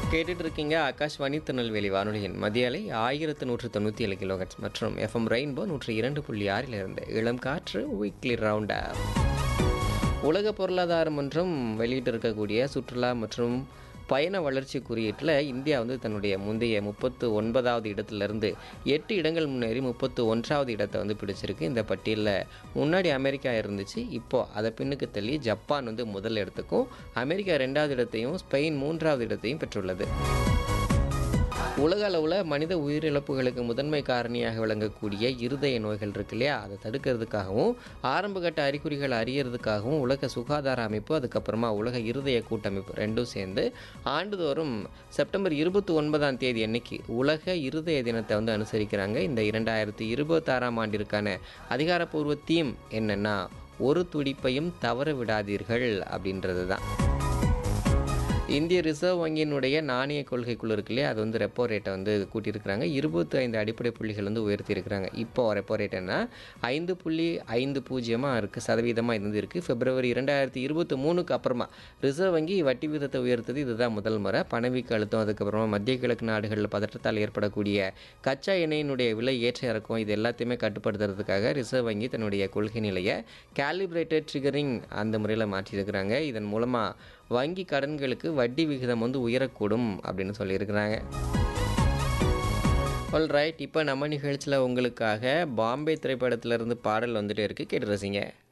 கேட்டுட்டு இருக்கீங்க ஆகாஷ்வாணி திருநெல்வேலி வானொலியின் மதிய அலை ஆயிரத்து நூற்று தொண்ணூற்றி ஏழு கிலோஹெட்ஸ் மற்றும் எஃப்எம் ரெயின்போ நூற்றி இரண்டு புள்ளி ஆறிலிருந்து இளம் காற்று வீக்லி ரவுண்டா உலக பொருளாதாரம் மற்றும் வெளியிட்டிருக்கக்கூடிய சுற்றுலா மற்றும் பயண வளர்ச்சி குறியீட்டில் இந்தியா வந்து தன்னுடைய முந்தைய முப்பத்து ஒன்பதாவது இடத்துலேருந்து எட்டு இடங்கள் முன்னேறி முப்பத்து ஒன்றாவது இடத்தை வந்து பிடிச்சிருக்கு இந்த பட்டியலில் முன்னாடி அமெரிக்கா இருந்துச்சு இப்போ அதை பின்னுக்கு தள்ளி ஜப்பான் வந்து முதல் இடத்துக்கும் அமெரிக்கா ரெண்டாவது இடத்தையும் ஸ்பெயின் மூன்றாவது இடத்தையும் பெற்றுள்ளது உலக அளவில் மனித உயிரிழப்புகளுக்கு முதன்மை காரணியாக விளங்கக்கூடிய இருதய நோய்கள் இருக்கு இல்லையா அதை தடுக்கிறதுக்காகவும் ஆரம்பகட்ட அறிகுறிகள் அறியறதுக்காகவும் உலக சுகாதார அமைப்பு அதுக்கப்புறமா உலக இருதய கூட்டமைப்பு ரெண்டும் சேர்ந்து ஆண்டுதோறும் செப்டம்பர் இருபத்தி ஒன்பதாம் தேதி அன்னைக்கு உலக இருதய தினத்தை வந்து அனுசரிக்கிறாங்க இந்த இரண்டாயிரத்தி இருபத்தாறாம் ஆண்டிற்கான அதிகாரப்பூர்வ தீம் என்னன்னா ஒரு துடிப்பையும் தவற விடாதீர்கள் அப்படின்றது தான் இந்திய ரிசர்வ் வங்கியினுடைய நாணய கொள்கைக்குழு இருக்கு இல்லையா அது வந்து ரெப்போ ரேட்டை வந்து கூட்டியிருக்கிறாங்க இருபத்தி ஐந்து அடிப்படை புள்ளிகள் வந்து உயர்த்தியிருக்கிறாங்க இப்போ ரெப்போ ரேட்டுன்னா ஐந்து புள்ளி ஐந்து பூஜ்ஜியமாக இருக்குது சதவீதமாக இது வந்து இருக்குது பிப்ரவரி இரண்டாயிரத்தி இருபத்தி மூணுக்கு அப்புறமா ரிசர்வ் வங்கி வட்டி விதத்தை உயர்த்தது இதுதான் முதல் முறை பணவீக்க அழுத்தம் அதுக்கப்புறமா மத்திய கிழக்கு நாடுகளில் பதற்றத்தால் ஏற்படக்கூடிய கச்சா எண்ணெயினுடைய விலை ஏற்ற இறக்கம் இது எல்லாத்தையுமே கட்டுப்படுத்துறதுக்காக ரிசர்வ் வங்கி தன்னுடைய கொள்கை நிலையை கேலிப்ரேட்டட் ட்ரிகரிங் அந்த முறையில் மாற்றியிருக்கிறாங்க இதன் மூலமாக வங்கி கடன்களுக்கு வட்டி விகிதம் வந்து உயரக்கூடும் அப்படின்னு சொல்லியிருக்கிறாங்க ஆல் ரைட் இப்போ நம்ம நிகழ்ச்சியில் உங்களுக்காக பாம்பே திரைப்படத்திலிருந்து பாடல் வந்துட்டே இருக்குது கேட்டு ரசிங்க